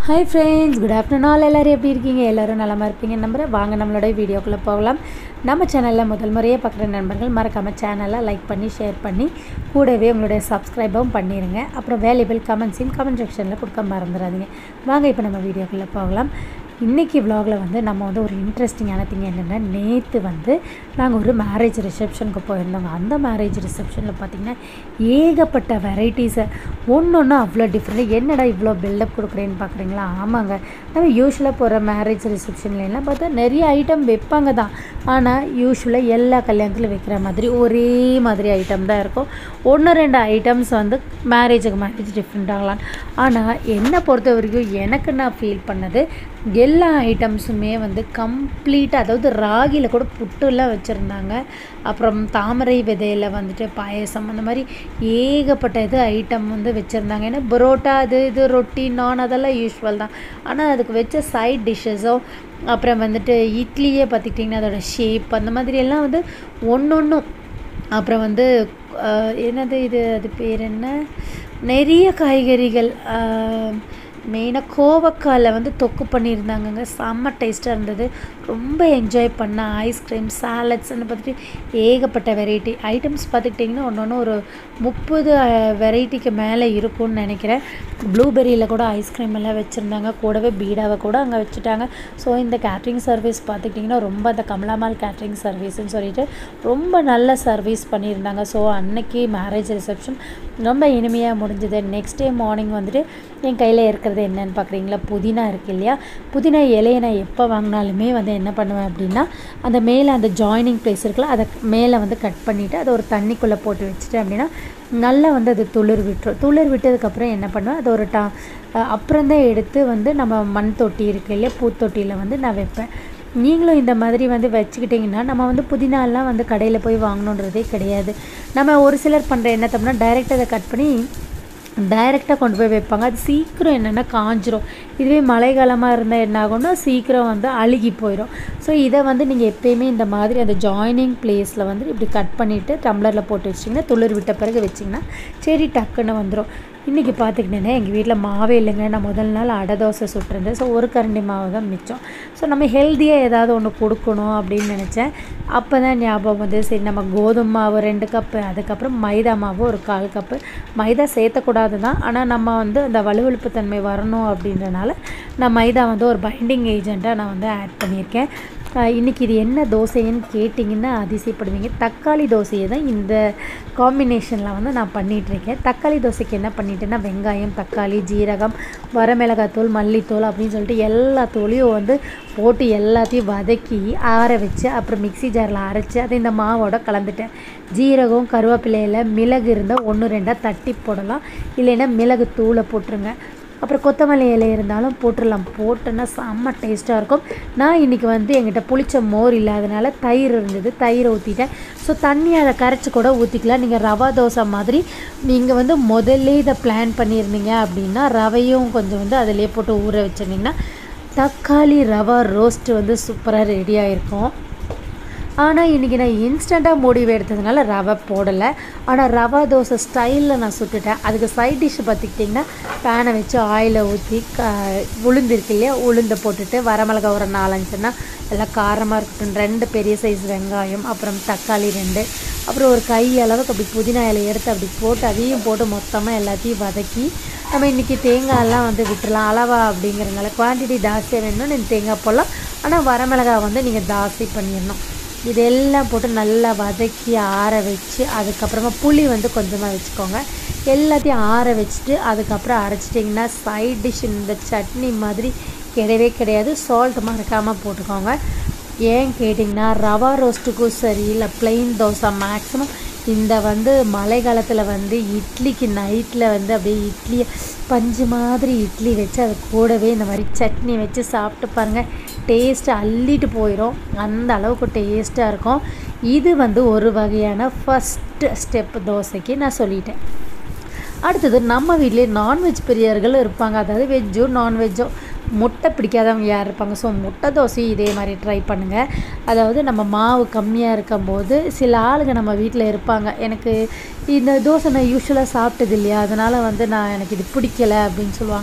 hi friends good afternoon all எல்லோரும் எப்படி இருக்கீங்க எல்லோரும் நலமாக இருப்பீங்க நம்புகிறேன் வாங்க நம்மளோட வீடியோக்குள்ளே போகலாம் நம்ம சேனலில் முதல் முறையே பார்க்குற நண்பர்கள் மறக்காமல் சேனலை லைக் பண்ணி ஷேர் பண்ணி கூடவே உங்களுடைய சப்ஸ்கிரைபும் பண்ணிடுங்க அப்புறம் வேல்யூபிள் கமெண்ட்ஸையும் கமெண்ட் செக்ஷனில் கொடுக்க மறந்துடாதீங்க வாங்க இப்போ நம்ம வீடியோக்குள்ளே போகலாம் இன்றைக்கி vlogல வந்து நம்ம வந்து ஒரு இன்ட்ரெஸ்டிங்கான திங் என்னென்னா நேற்று வந்து நாங்கள் ஒரு மேரேஜ் ரிசப்ஷனுக்கு போயிருந்தோங்க அந்த மேரேஜ் ரிசப்ஷனில் பார்த்திங்கன்னா ஏகப்பட்ட வெரைட்டிஸை ஒன்று ஒன்று அவ்வளோ டிஃப்ரெண்ட் என்னடா இவ்வளோ பில்டப் கொடுக்குறேன்னு பார்க்குறீங்களா ஆமாங்க நம்ம யூஸ்வலாக போகிற மேரேஜ் ரிசப்ஷன்ல எல்லாம் பார்த்தா நிறைய ஐட்டம் வைப்பாங்க தான் ஆனால் யூஸ்வலாக எல்லா கல்யாணத்துலையும் வைக்கிற மாதிரி ஒரே மாதிரி ஐட்டம் தான் இருக்கும் ஒன்று ரெண்டு ஐட்டம்ஸ் வந்து மேரேஜுக்கு மேரேஜ் டிஃப்ரெண்ட் ஆகலாம் ஆனால் என்னை பொறுத்த வரைக்கும் எனக்கு நான் ஃபீல் பண்ணது எல்லா ஐட்டம்ஸுமே வந்து கம்ப்ளீட்டாக அதாவது ராகியில் கூட புட்டுலாம் வச்சுருந்தாங்க அப்புறம் தாமரை விதையில் வந்துட்டு பாயசம் அந்த மாதிரி ஏகப்பட்ட இது ஐட்டம் வந்து வச்சுருந்தாங்க ஏன்னா பரோட்டா அது இது ரொட்டி நான் அதெல்லாம் யூஸ்வல் தான் ஆனால் அதுக்கு வச்ச சைட் டிஷ்ஷஸோ அப்புறம் வந்துட்டு இட்லியே பார்த்துக்கிட்டிங்கன்னா அதோட ஷேப் அந்த மாதிரி எல்லாம் வந்து ஒன்று ஒன்றும் அப்புறம் வந்து அஹ், என்னது இது அது பேர் என்ன நிறைய காய்கறிகள் மெயினாக கோவக்காயில் வந்து தொக்கு பண்ணியிருந்தாங்கங்க செம்ம டேஸ்ட்டாக இருந்தது ரொம்ப என்ஜாய் பண்ண ஐஸ்கிரீம் சாலட்ஸ்ன்னு பார்த்துட்டு ஏகப்பட்ட வெரைட்டி ஐட்டம்ஸ் பார்த்துக்கிட்டிங்கன்னா ஒன்று ஒன்று ஒரு முப்பது வெரைட்டிக்கு மேலே இருக்கும்னு நினைக்கிறேன் ப்ளூபெரியில் கூட ஐஸ்கிரீம் எல்லாம் வச்சுருந்தாங்க கூடவே பீடாவை கூட அங்கே வச்சுட்டாங்க ஸோ இந்த கேட்ரிங் சர்வீஸ் பார்த்துக்கிட்டிங்கன்னா ரொம்ப அந்த கமலாமால் கேட்ரிங் சர்வீஸ்னு சொல்லிட்டு ரொம்ப நல்ல சர்வீஸ் பண்ணியிருந்தாங்க ஸோ அன்னைக்கு மேரேஜ் ரிசப்ஷன் ரொம்ப இனிமையாக முடிஞ்சது நெக்ஸ்ட் டே மார்னிங் வந்துட்டு என் கையில் இருக்கிறது என்னன்னு பார்க்குறீங்களா புதினா இருக்கு இல்லையா புதினா இலையை நான் எப்போ வாங்கினாலுமே வந்து என்ன பண்ணுவேன் அப்படின்னா அந்த மேலே அந்த ஜாயினிங் பிளேஸ் இருக்குல்ல அதை மேலே வந்து கட் பண்ணிவிட்டு அதை ஒரு தண்ணிக்குள்ளே போட்டு வச்சுட்டேன் அப்படின்னா நல்லா வந்து அது துளிர் விட்டுரும் துளிர் விட்டதுக்கப்புறம் என்ன பண்ணுவேன் அது ஒரு டா அப்புறம் தான் எடுத்து வந்து நம்ம மண் தொட்டி இருக்கு இல்லையா பூத்தொட்டியில் வந்து நான் வைப்பேன் நீங்களும் இந்த மாதிரி வந்து வச்சுக்கிட்டிங்கன்னா நம்ம வந்து புதினாலாம் வந்து கடையில் போய் வாங்கணுன்றதே கிடையாது நம்ம ஒரு சிலர் பண்ணுற என்ன தப்புனா டைரெக்டாக அதை கட் பண்ணி டைரெக்டாக கொண்டு போய் வைப்பாங்க அது சீக்கிரம் என்னென்னா காஞ்சிரும் இதுவே மழைக்காலமாக இருந்தால் என்ன ஆகும்னா சீக்கிரம் வந்து அழுகி போயிடும் ஸோ இதை வந்து நீங்கள் எப்பயுமே இந்த மாதிரி அந்த ஜாயினிங் பிளேஸில் வந்து இப்படி கட் பண்ணிவிட்டு டம்ளரில் போட்டு வச்சிங்கன்னா துளிர் விட்ட பிறகு வச்சிங்கன்னா சரி டக்குன்னு வந்துடும் இன்றைக்கி பார்த்துக்கிட்டேன்னா எங்கள் வீட்டில் மாவே இல்லைங்க நான் முதல் நாள் அடை தோசை சுட்டிருந்தேன் ஸோ ஒரு கரண்டி மாவு தான் மிச்சம் ஸோ நம்ம ஹெல்த்தியாக ஏதாவது ஒன்று கொடுக்கணும் அப்படின்னு நினச்சேன் அப்போ தான் ஞாபகம் வந்து சரி நம்ம கோதுமை மாவு ரெண்டு கப்பு அதுக்கப்புறம் மைதா மாவு ஒரு கால் கப்பு மைதா சேர்த்தக்கூடாது தான் ஆனால் நம்ம வந்து அந்த வலுவழுப்பு தன்மை வரணும் அப்படின்றனால நான் மைதா வந்து ஒரு பைண்டிங் ஏஜெண்ட்டாக நான் வந்து ஆட் பண்ணியிருக்கேன் ஆஹ் இன்னைக்கு இது என்ன தோசைன்னு கேட்டிங்கன்னா அதிசயப்படுவீங்க தக்காளி தோசையை தான் இந்த காம்பினேஷனில் வந்து நான் பண்ணிகிட்ருக்கேன் தக்காளி தோசைக்கு என்ன பண்ணிட்டேன்னா வெங்காயம் தக்காளி ஜீரகம் வரமிளகாத்தூள் மல்லித்தூள் அப்படின்னு சொல்லிட்டு எல்லா தூளையும் வந்து போட்டு எல்லாத்தையும் வதக்கி ஆற வச்சு அப்புறம் மிக்ஸி ஜாரில் அரைச்சி அதை இந்த மாவோட கலந்துட்டேன் ஜீரகம் கருவேப்பிலையில் மிளகு இருந்தால் ஒன்று ரெண்டாக தட்டி போடலாம் இல்லைன்னா மிளகு தூளை போட்டுருங்க அப்புறம் கொத்தமல்லி இலை இருந்தாலும் போட்டுடலாம் போட்டோன்னா செம்ம டேஸ்ட்டாக இருக்கும் நான் இன்றைக்கி வந்து எங்கிட்ட புளிச்ச மோர் இல்லாதனால தயிர் இருந்தது தயிரை ஊற்றிட்டேன் ஸோ தண்ணி அதை கரைச்சி கூட ஊற்றிக்கலாம் நீங்கள் ரவா தோசை மாதிரி நீங்கள் வந்து முதல்ல இதை பிளான் பண்ணியிருந்தீங்க அப்படின்னா ரவையும் கொஞ்சம் வந்து அதிலே போட்டு ஊற வச்சிருந்தீங்கன்னா தக்காளி ரவா ரோஸ்ட் வந்து சூப்பராக ரெடி ஆகிருக்கும் ஆனால் இன்றைக்கி நான் இன்ஸ்டண்ட்டாக முடிவு எடுத்ததுனால ரவை போடலை ஆனால் ரவா தோசை ஸ்டைலில் நான் சுட்டுட்டேன் அதுக்கு சைட் டிஷ் பார்த்துக்கிட்டிங்கன்னா பேனை வச்சு ஆயிலை ஊற்றி க உளுந்து இருக்கு இல்லையா உளுந்தை போட்டுட்டு வரமிளகா ஒரு நாலஞ்சுன்னா எல்லாம் காரமாக இருக்கட்டும் ரெண்டு பெரிய சைஸ் வெங்காயம் அப்புறம் தக்காளி ரெண்டு அப்புறம் ஒரு கை அளவுக்கு அப்படி புதினா இலை எடுத்து அப்படி போட்டு அதையும் போட்டு மொத்தமாக எல்லாத்தையும் வதக்கி நம்ம இன்றைக்கி தேங்காயெல்லாம் வந்து விட்டுறலாம் அளவா அப்படிங்கிறதுனால குவான்டிட்டி ஜாஸ்தியாக வேணும்னா நீங்கள் தேங்காய் போடலாம் ஆனால் வரமிளகா வந்து நீங்கள் ஜாஸ்தி பண்ணிடணும் இதெல்லாம் போட்டு நல்லா வதக்கி ஆற வச்சு அதுக்கப்புறமா புளி வந்து கொஞ்சமாக வச்சுக்கோங்க எல்லாத்தையும் ஆற வச்சுட்டு அதுக்கப்புறம் அரைச்சிட்டிங்கன்னா சைட் டிஷ் இந்த சட்னி மாதிரி கிடையவே கிடையாது சால்ட் மறக்காமல் போட்டுக்கோங்க ஏன் கேட்டிங்கன்னா ரவா ரோஸ்ட்டுக்கும் சரி இல்லை plain தோசை மேக்ஸிமம் இந்த வந்து மழை காலத்தில் வந்து இட்லிக்கு நைட்டில் வந்து அப்படியே இட்லியை பஞ்சு மாதிரி இட்லி வச்சு அது கூடவே இந்த மாதிரி சட்னி வச்சு சாப்பிட்டு பாருங்கள் டேஸ்ட்டு அள்ளிட்டு போயிடும் அந்த அளவுக்கு டேஸ்ட்டாக இருக்கும் இது வந்து ஒரு வகையான ஃபஸ்ட்டு ஸ்டெப் தோசைக்கு நான் சொல்லிட்டேன் அடுத்தது நம்ம வீட்லேயே நான்வெஜ் பிரியர்கள் இருப்பாங்க அதாவது வெஜ்ஜோ நான்வெஜ்ஜோ முட்டை பிடிக்காதவங்க யார் இருப்பாங்க ஸோ முட்டை தோசையும் இதே மாதிரி ட்ரை பண்ணுங்கள் அதாவது நம்ம மாவு கம்மியாக இருக்கும்போது சில ஆளுங்க நம்ம வீட்டில் இருப்பாங்க எனக்கு இந்த தோசை நான் யூஸ்வலாக சாப்பிட்டது இல்லையா அதனால் வந்து நான் எனக்கு இது பிடிக்கல அப்படின்னு சொல்லுவாங்க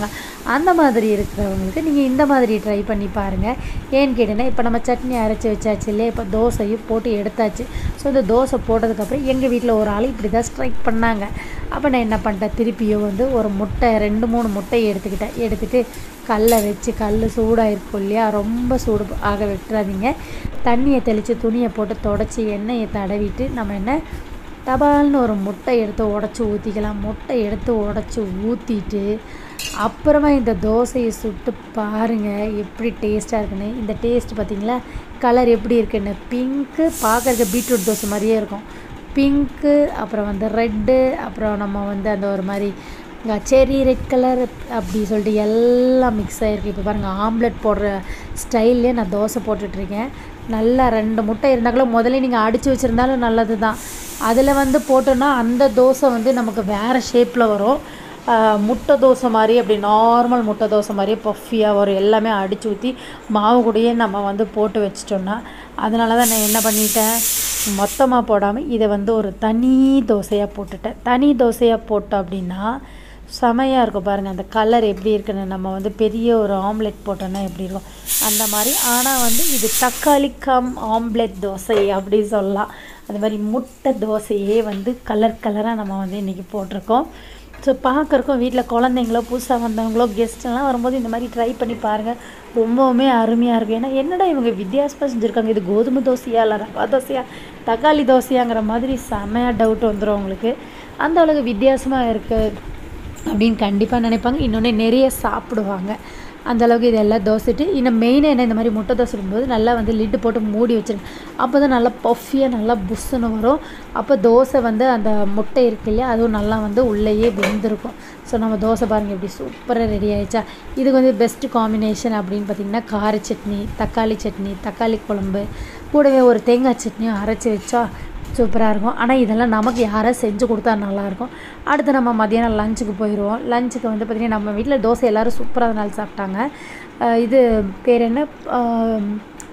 அந்த மாதிரி இருக்கிறவங்களுக்கு நீங்கள் இந்த மாதிரி ட்ரை பண்ணி பாருங்கள் ஏன்னு கேட்டிங்கன்னா இப்போ நம்ம சட்னி அரைச்சி வச்சாச்சு இல்லையா இப்போ தோசையும் போட்டு எடுத்தாச்சு ஸோ இந்த தோசை போட்டதுக்கப்புறம் எங்கள் வீட்டில் ஒரு ஆள் இப்படி தான் ஸ்ட்ரைக் பண்ணாங்க அப்போ நான் என்ன பண்ணிட்டேன் திருப்பியும் வந்து ஒரு முட்டை ரெண்டு மூணு முட்டையை எடுத்துக்கிட்டேன் எடுத்துகிட்டு கல்லை வச்சு கல் சூடாக இருக்கும் இல்லையா ரொம்ப சூடு ஆக விட்டுறாதீங்க தண்ணியை தெளித்து துணியை போட்டு தொடச்சி எண்ணெயை தடவிட்டு நம்ம என்ன டபால்னு ஒரு முட்டை எடுத்து உடச்சி ஊற்றிக்கலாம் முட்டை எடுத்து உடச்சி ஊற்றிட்டு அப்புறமா இந்த தோசையை சுட்டு பாருங்கள் எப்படி டேஸ்ட்டாக இருக்குன்னு இந்த டேஸ்ட் பார்த்தீங்களா கலர் எப்படி இருக்குன்னு பிங்க்கு பார்க்குறதுக்கு பீட்ரூட் தோசை மாதிரியே இருக்கும் பிங்க்கு அப்புறம் வந்து ரெட்டு அப்புறம் நம்ம வந்து அந்த ஒரு மாதிரி செரி ரெட் கலர் அப்படி சொல்லிட்டு எல்லாம் மிக்ஸ் ஆகிருக்கு இப்போ பாருங்கள் ஆம்லெட் போடுற ஸ்டைல்லே நான் தோசை போட்டுட்ருக்கேன் நல்லா ரெண்டு முட்டை இருந்தாங்களும் முதல்ல நீங்கள் அடித்து வச்சுருந்தாலும் நல்லது தான் அதில் வந்து போட்டோன்னா அந்த தோசை வந்து நமக்கு வேறு ஷேப்பில் வரும் ஆஹ் முட்டை தோசை மாதிரி அப்படி நார்மல் முட்டை தோசை மாதிரியே பஃபியாக வரும் எல்லாமே அடித்து ஊற்றி மாவு கூடயே நம்ம வந்து போட்டு வச்சிட்டோம்னா அதனால தான் நான் என்ன பண்ணிட்டேன் மொத்தமாக போடாமல் இதை வந்து ஒரு தனி தோசையாக போட்டுட்டேன் தனி தோசையாக போட்டோம் அப்படின்னா செமையாக இருக்கும் பாருங்கள் அந்த கலர் எப்படி இருக்குன்னு நம்ம வந்து பெரிய ஒரு ஆம்லெட் போட்டோன்னா எப்படி இருக்கும் அந்த மாதிரி ஆனால் வந்து இது தக்காளி கம் ஆம்லெட் தோசை அப்படி சொல்லலாம் அது மாதிரி முட்டை தோசையே வந்து கலர் கலராக நம்ம வந்து இன்றைக்கி போட்டிருக்கோம் ஸோ பார்க்குறக்கும் வீட்டில் குழந்தைங்களோ புதுசாக வந்தவங்களோ கெஸ்ட்டெல்லாம் வரும்போது இந்த மாதிரி ட்ரை பண்ணி பாருங்கள் ரொம்பவுமே அருமையாக இருக்கும் ஏன்னா என்னடா இவங்க வித்தியாசமாக செஞ்சுருக்காங்க இது கோதுமை தோசையா இல்லை ரவா தோசையா தக்காளி தோசையாங்கிற மாதிரி செமையாக டவுட் வந்துடும் உங்களுக்கு அந்த அளவுக்கு வித்தியாசமாக இருக்குது அப்படின்னு கண்டிப்பாக நினைப்பாங்க இன்னொன்று நிறைய சாப்பிடுவாங்க அந்த அளவுக்கு இதெல்லாம் தோசைட்டு இன்னும் மெயினாக என்ன இந்த மாதிரி முட்டை தோசை இருக்கும்போது நல்லா வந்து லிட்டு போட்டு மூடி வச்சிருங்க அப்போ தான் நல்லா பஃபியாக நல்லா புஷ்ஷுன்னு வரும் அப்போ தோசை வந்து அந்த முட்டை இருக்கு இல்லையா அதுவும் நல்லா வந்து உள்ளேயே வெந்திருக்கும் ஸோ நம்ம தோசை பாருங்கள் எப்படி சூப்பராக ரெடி ஆயிடுச்சா இதுக்கு வந்து பெஸ்ட் காம்பினேஷன் அப்படின்னு பார்த்திங்கன்னா கார சட்னி தக்காளி சட்னி தக்காளி குழம்பு கூடவே ஒரு தேங்காய் சட்னியும் அரைச்சி வச்சா சூப்பராக இருக்கும் ஆனால் இதெல்லாம் நமக்கு யாராவது செஞ்சு கொடுத்தா நல்லாயிருக்கும் அடுத்து நம்ம மதியானம் லஞ்சுக்கு போயிடுவோம் லஞ்சுக்கு வந்து பார்த்திங்கன்னா நம்ம வீட்டில் தோசை எல்லோரும் சூப்பராக நாள் சாப்பிட்டாங்க அஹ் இது பேர் என்ன அஹ்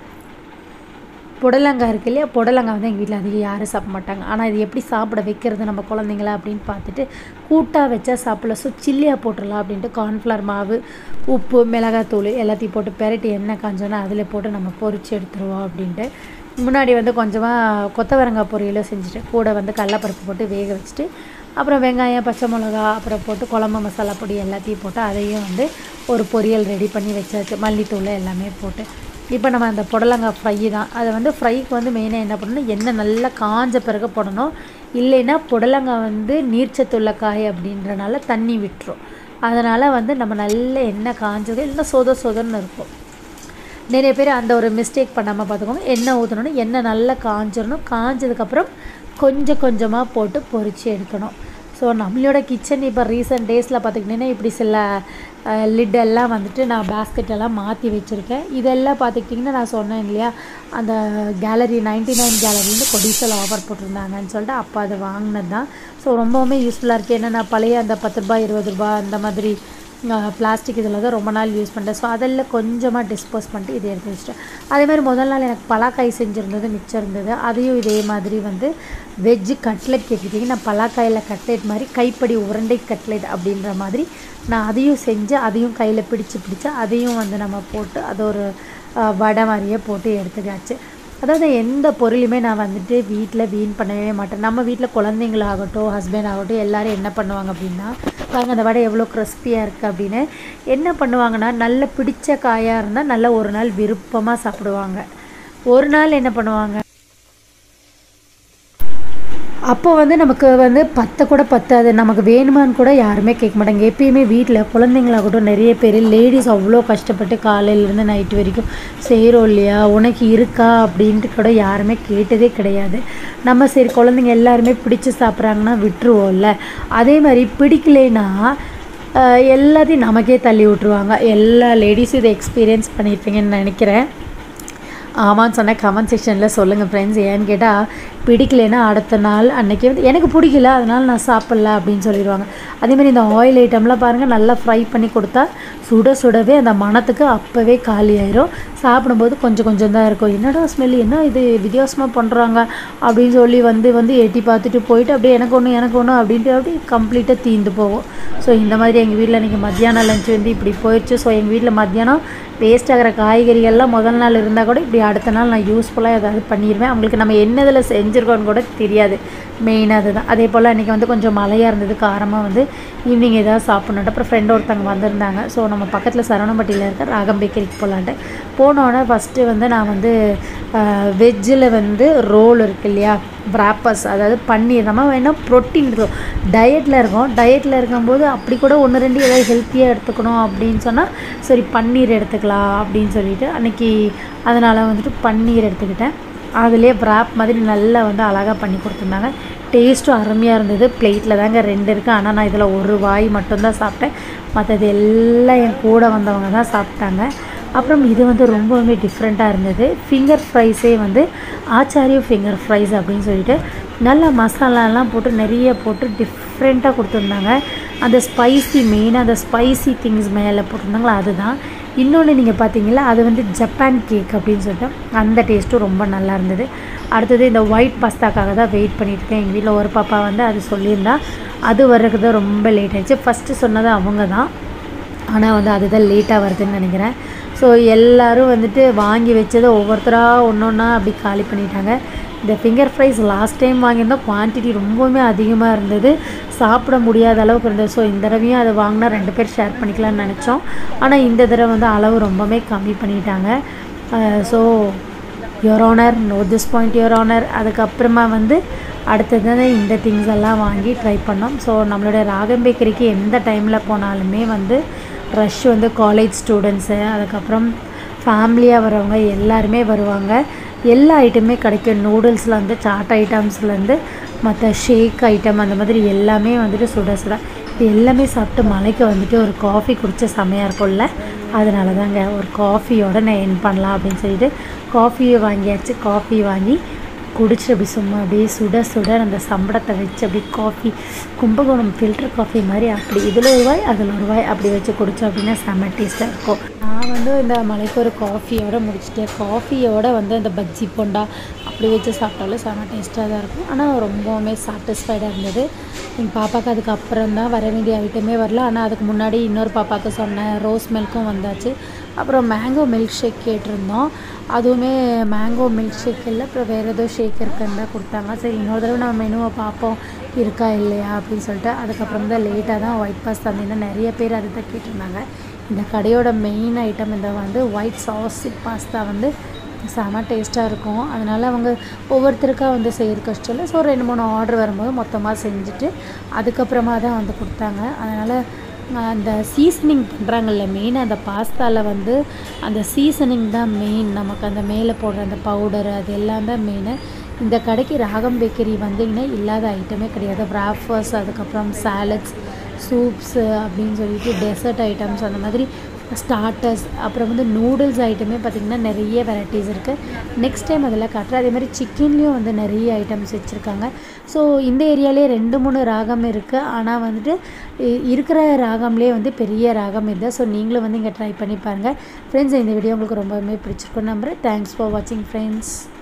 புடலங்காய் இருக்கு இல்லையா புடலங்காய் வந்து எங்கள் வீட்டில் அதிகம் யாரும் சாப்பிட மாட்டாங்க ஆனால் இது எப்படி சாப்பிட வைக்கிறது நம்ம குழந்தைங்கள அப்படின்னு பார்த்துட்டு கூட்டாக வச்சா சாப்பிடல ஸோ சில்லியாக போட்டுடலாம் அப்படின்ட்டு கார்ன்ஃப்ளவர் மாவு உப்பு மிளகாத்தூள் எல்லாத்தையும் போட்டு பெரட்டி எண்ணெய் காஞ்சோன்னா அதில் போட்டு நம்ம பொரிச்சு எடுத்துருவோம் அப்படின்ட்டு முன்னாடி வந்து கொஞ்சமாக கொத்தவரங்காய் பொரியலும் செஞ்சுட்டு கூட வந்து கடலப்பருப்பு போட்டு வேக வச்சுட்டு அப்புறம் வெங்காயம் பச்சை மிளகா அப்புறம் போட்டு குழம்பு மசாலா பொடி எல்லாத்தையும் போட்டு அதையும் வந்து ஒரு பொரியல் ரெடி பண்ணி வச்சாச்சு மல்லித்தூள் எல்லாமே போட்டு இப்போ நம்ம அந்த புடலங்காய் ஃப்ரை தான் அதை வந்து ஃப்ரைக்கு வந்து மெயினாக என்ன பண்ணணும் எண்ணெய் நல்லா காஞ்ச பிறகு போடணும் இல்லைன்னா புடலங்காய் வந்து நீர்ச்சத்துள்ள காய் அப்படின்றனால தண்ணி விட்டுரும் அதனால் வந்து நம்ம நல்ல எண்ணெய் காஞ்சது இல்லை சொத சொதன்னு இருக்கும் நிறைய பேர் அந்த ஒரு மிஸ்டேக் பண்ணாமல் பார்த்துக்கோங்க எண்ணெய் ஊற்றணும் எண்ணெய் நல்லா காஞ்சிடணும் காஞ்சதுக்கப்புறம் கொஞ்சம் கொஞ்சமாக போட்டு பொரித்து எடுக்கணும் ஸோ நம்மளோட கிச்சன் இப்போ ரீசெண்ட் டேஸில் பார்த்துக்கிட்டிங்கன்னா இப்படி சில லிட் எல்லாம் வந்துட்டு நான் basket எல்லாம் மாற்றி வச்சுருக்கேன் இதெல்லாம் பார்த்துக்கிட்டிங்கன்னா நான் சொன்னேன் இல்லையா அந்த கேலரி நைன்டி நைன் கேலரிலேருந்து கொடிசல் ஆஃபர் போட்டிருந்தாங்கன்னு சொல்லிட்டு அப்போ அதை வாங்கினது தான் ஸோ ரொம்பவுமே யூஸ்ஃபுல்லாக இருக்குது ஏன்னா நான் பழைய அந்த பத்து ரூபாய் இருபது ரூபாய் அந்த மாதிரி பிளாஸ்டிக் இதில் தான் ரொம்ப நாள் யூஸ் பண்ணிட்டேன் ஸோ அதெல்லாம் கொஞ்சமாக டிஸ்போஸ் பண்ணிட்டு இதை எடுத்து வச்சிட்டேன் அதே மாதிரி முதல் நாள் எனக்கு பலாக்காய் செஞ்சுருந்தது மிச்சம் இருந்தது அதையும் இதே மாதிரி வந்து வெஜ்ஜு கட்லெட் கேட்டுக்கிட்டீங்க நான் பலாக்காயில் கட்லெட் மாதிரி கைப்படி உருண்டை கட்லெட் அப்படின்ற மாதிரி நான் அதையும் செஞ்சு அதையும் கையில் பிடிச்சு பிடிச்சு அதையும் வந்து நம்ம போட்டு அது ஒரு அஹ், வடை மாதிரியே போட்டு எடுத்துக்காச்சு அதாவது எந்த பொருளையுமே நான் வந்துட்டு வீட்டில் வீண் பண்ணவே மாட்டேன் நம்ம வீட்டில் குழந்தைங்களாகட்டும் ஹஸ்பண்ட் ஆகட்டும் எல்லாரும் என்ன பண்ணுவாங்க அப்படின்னா பாருங்க அந்த வடை எவ்வளோ கிறிஸ்பியாக இருக்குது அப்படின்னு என்ன பண்ணுவாங்கன்னா நல்ல பிடிச்ச காயாக இருந்தால் நல்ல ஒரு நாள் விருப்பமாக சாப்பிடுவாங்க ஒரு நாள் என்ன பண்ணுவாங்க அப்போ வந்து நமக்கு வந்து பத்த கூட பத்தாது நமக்கு வேணுமான்னு கூட யாருமே கேட்க மாட்டாங்க எப்பயுமே வீட்டில் குழந்தைங்களாகட்டும் நிறைய பேர் லேடிஸ் அவ்வளோ கஷ்டப்பட்டு காலையிலேருந்து நைட்டு வரைக்கும் செய்கிறோம் இல்லையா உனக்கு இருக்கா அப்படின்ட்டு கூட யாருமே கேட்டதே கிடையாது நம்ம சரி குழந்தைங்க எல்லாருமே பிடிச்சி சாப்பிட்றாங்கன்னா விட்டுருவோம்ல அதே மாதிரி பிடிக்கலைன்னா ஆஹ், எல்லாத்தையும் நமக்கே தள்ளி விட்ருவாங்க எல்லா லேடிஸும் இதை எக்ஸ்பீரியன்ஸ் பண்ணியிருப்பீங்கன்னு நினைக்கிறேன் ஆமான்னு சொன்னேன் கமெண்ட் செக்ஷனில் சொல்லுங்கள் ஃப்ரெண்ட்ஸ் ஏன்னு கேட்டால் பிடிக்கலைன்னா அடுத்த நாள் அன்றைக்கி வந்து எனக்கு பிடிக்கல அதனால் நான் சாப்பிட்ல அப்படின்னு சொல்லிடுவாங்க அதேமாதிரி இந்த ஆயில் ஐட்டம்லாம் பாருங்கள் நல்லா ஃப்ரை பண்ணி கொடுத்தா சுட சுடவே அந்த மணத்துக்கு அப்போவே காலி ஆயிரும் சாப்பிடும்போது கொஞ்சம் கொஞ்சம் தான் இருக்கும் என்னடா ஸ்மெல் என்ன இது வித்தியாசமாக பண்ணுறாங்க அப்படின்னு சொல்லி வந்து வந்து எட்டி பார்த்துட்டு போயிட்டு அப்படியே எனக்கு ஒன்று எனக்கு ஒன்று அப்படின்ட்டு அப்படியே கம்ப்ளீட்டாக தீந்து போகும் ஸோ இந்த மாதிரி எங்கள் வீட்டில் இன்றைக்கி மத்தியானம் லஞ்ச் வந்து இப்படி போயிடுச்சு ஸோ எங்கள் வீட்டில் மத்தியானம் வேஸ்ட் ஆகிற காய்கறிகள்லாம் முதல் நாள் இருந்தால் கூட இப்படி அடுத்த நாள் நான் யூஸ்ஃபுல்லாக ஏதாவது பண்ணிடுவேன் அவங்களுக்கு நம்ம என்ன இதில் செஞ்சுருக்கோன்னு கூட தெரியாது மெயினாக அதுதான் அதே போல் அன்றைக்கி வந்து கொஞ்சம் மழையாக இருந்தது காரமாக வந்து ஈவினிங் ஏதாவது சாப்பிட்ணுன்ட்டு அப்புறம் ஃப்ரெண்ட் ஒருத்தவங்க வந்திருந்தாங்க ஸோ நம்ம பக்கத்தில் சரவணம்பட்டியில் இருக்க ராகம் பேக்கரிக்கு போகலான்ட்டு போனோடனே ஃபஸ்ட்டு வந்து நான் வந்து வெஜ்ஜில் வந்து ரோல் இருக்கு இல்லையா wrappers அதாவது பன்னீர் நம்ம வேணால் ப்ரோட்டீன் இருக்கும் டயட்டில் இருக்கோம் டயட்டில் இருக்கும்போது அப்படி கூட ஒன்று ரெண்டு ஏதாவது ஹெல்த்தியாக எடுத்துக்கணும் அப்படின்னு சொன்னால் சரி பன்னீர் எடுத்துக்கலாம் அப்படின்னு சொல்லிட்டு அன்றைக்கி அதனால் வந்துட்டு பன்னீர் எடுத்துக்கிட்டேன் அதிலே wrap மாதிரி நல்லா வந்து அழகாக பண்ணி கொடுத்துருந்தாங்க டேஸ்ட்டும் அருமையாக இருந்தது பிளேட்டில் தாங்க ரெண்டு இருக்குது ஆனால் நான் இதில் ஒரு வாய் மட்டும்தான் சாப்பிட்டேன் மற்றது எல்லாம் என் கூட வந்தவங்க தான் சாப்பிட்டாங்க அப்புறம் இது வந்து ரொம்பவுமே டிஃப்ரெண்ட்டாக இருந்தது ஃபிங்கர் ஃப்ரைஸே வந்து ஆச்சாரிய ஃபிங்கர் ஃப்ரைஸ் அப்படின்னு சொல்லிட்டு நல்லா மசாலாலாம் போட்டு நிறைய போட்டு டிஃப்ரெண்ட்டாக கொடுத்துருந்தாங்க அந்த ஸ்பைசி மெயினாக அந்த ஸ்பைசி திங்ஸ் மேலே போட்டிருந்தாங்களா அதுதான் இன்னொன்று நீங்கள் பார்த்தீங்களா அது வந்து ஜப்பான் கேக் அப்படின்னு சொல்லிட்டு அந்த டேஸ்ட்டும் ரொம்ப நல்லா இருந்தது அடுத்தது இந்த ஒயிட் பாஸ்தாக்காக தான் வெயிட் பண்ணிட்டு இருக்கேன் எங்கள் வீட்டில் ஒரு பாப்பா வந்து அது சொல்லியிருந்தா அது வர்றதுக்கு தான் ரொம்ப லேட் ஆயிடுச்சு ஃபஸ்ட்டு சொன்னது அவங்க தான் ஆனால் வந்து அதுதான் லேட்டாக வருதுன்னு நினைக்கிறேன் ஸோ எல்லோரும் வந்துட்டு வாங்கி வச்சதை ஒவ்வொருத்தராக ஒன்று ஒன்றா அப்படி காலி பண்ணிட்டாங்க இந்த ஃபிங்கர் ஃப்ரைஸ் லாஸ்ட் டைம் வாங்கியிருந்தோம் குவான்டிட்டி ரொம்பவுமே அதிகமாக இருந்தது சாப்பிட முடியாத அளவுக்கு இருந்தது ஸோ இந்த தடவையும் அதை வாங்கினா ரெண்டு பேர் ஷேர் பண்ணிக்கலாம்னு நினச்சோம் ஆனால் இந்த தடவை வந்து அளவு ரொம்பவே கம்மி பண்ணிட்டாங்க so your honour no this point your honour அதுக்கப்புறமா வந்து அடுத்தது இந்த திங்ஸ் எல்லாம் வாங்கி ட்ரை பண்ணோம் ஸோ நம்மளுடைய ராகம் பேக்கரிக்கு எந்த டைமில் போனாலுமே வந்து ரஷ் வந்து காலேஜ் ஸ்டூடெண்ட்ஸு அதுக்கப்புறம் ஃபேமிலியாக வரவங்க எல்லாருமே வருவாங்க எல்லா ஐட்டமே கிடைக்கும் நூடுல்ஸில் வந்து சாட் ஐட்டம்ஸ்லேருந்து மற்ற ஷேக் ஐட்டம் அந்த மாதிரி எல்லாமே வந்துட்டு சுட சுட இது எல்லாமே சாப்பிட்டு மலைக்கு வந்துட்டு ஒரு காஃபி குடித்த செமையாக இருக்கும்ல அதனால தாங்க ஒரு காஃபியோட நான் என் பண்ணலாம் அப்படின்னு சொல்லிட்டு காஃபியை வாங்கியாச்சு காஃபி வாங்கி குடிச்சு அப்படி சும்மா அப்படியே சுட சுட அந்த சம்பளத்தை வச்சு அப்படி காஃபி கும்பகோணம் ஃபில்டர் காஃபி மாதிரி அப்படி இதில் ஒரு வாய் அதில் ஒரு வாய் அப்படி வச்சு குடித்தோம் அப்படின்னா செம்ம டேஸ்ட்டாக இருக்கும் நான் வந்து இந்த மலைக்கு ஒரு காஃபியோட முடிச்சிட்டேன் காஃபியோட வந்து அந்த பஜ்ஜி போண்டா அப்படி வச்சு சாப்பிட்டாலும் செம்ம டேஸ்ட்டாக தான் இருக்கும் ஆனால் ரொம்பவுமே சாட்டிஸ்ஃபைடாக இருந்தது எங்கள் பாப்பாவுக்கு அதுக்கு அப்புறம் தான் வர வேண்டிய ஐட்டமே வரல ஆனால் அதுக்கு முன்னாடி இன்னொரு பாப்பாவுக்கு சொன்னேன் ரோஸ் மில்க்கும் வந்தாச்சு அப்புறம் மேங்கோ மில்க் ஷேக் கேட்டிருந்தோம் அதுவுமே மேங்கோ மில்க் ஷேக் இல்லை அப்புறம் வேறு ஏதோ ஷேக் இருக்குன்னு தான் கொடுத்தாங்க சரி இன்னொரு தடவை நம்ம மெனுவை பார்ப்போம் இருக்கா இல்லையா அப்படின்னு சொல்லிட்டு அதுக்கப்புறம் தான் லேட்டாக தான் ஒயிட் பாஸ் தந்தீங்கன்னா நிறைய பேர் அதை தான் கேட்டிருந்தாங்க இந்த கடையோட மெயின் ஐட்டம் இந்த வந்து ஒயிட் சாஸ் பாஸ்தா வந்து செம டேஸ்ட்டாக இருக்கும் அதனால் அவங்க ஒவ்வொருத்தருக்கா வந்து செய்கிற கஷ்டம் இல்லை ஸோ ரெண்டு மூணு ஆர்டர் வரும்போது மொத்தமாக செஞ்சுட்டு அதுக்கப்புறமா தான் வந்து கொடுத்தாங்க அதனால் அந்த சீசனிங் பண்ணுறாங்கல்ல மெயின் அந்த பாஸ்தாவில் வந்து அந்த சீசனிங் தான் மெயின் நமக்கு அந்த மேலே போடுற அந்த பவுடர் அது எல்லாம் தான் மெயின் இந்த கடைக்கு ராகம் பேக்கரி வந்தீங்கன்னா இல்லாத ஐட்டமே கிடையாது ப்ராஃபர்ஸ் அதுக்கப்புறம் சாலட்ஸ் சூப்ஸு அப்படின்னு சொல்லிட்டு டெசர்ட் ஐட்டம்ஸ் அந்த மாதிரி ஸ்டார்டர்ஸ் அப்புறம் வந்து நூடுல்ஸ் ஐட்டமே பார்த்திங்கன்னா நிறைய வெரைட்டிஸ் இருக்குது நெக்ஸ்ட் டைம் அதில் காட்டுறேன் அதே மாதிரி சிக்கன்லேயும் வந்து நிறைய ஐட்டம்ஸ் வச்சுருக்காங்க ஸோ இந்த ஏரியாலே ரெண்டு மூணு ராகம் இருக்குது ஆனால் வந்துட்டு இ- இருக்கிற ராகம்லேயே வந்து பெரிய ராகம் இல்லை ஸோ நீங்களும் வந்து இங்கே ட்ரை பண்ணி பாருங்கள் ஃப்ரெண்ட்ஸ் இந்த வீடியோ உங்களுக்கு ரொம்பவுமே பிடிச்சிருக்குன்னு நம்புறேன் தேங்க்ஸ் ஃபார் வாட்சிங் ஃப்ரெண்ட்ஸ்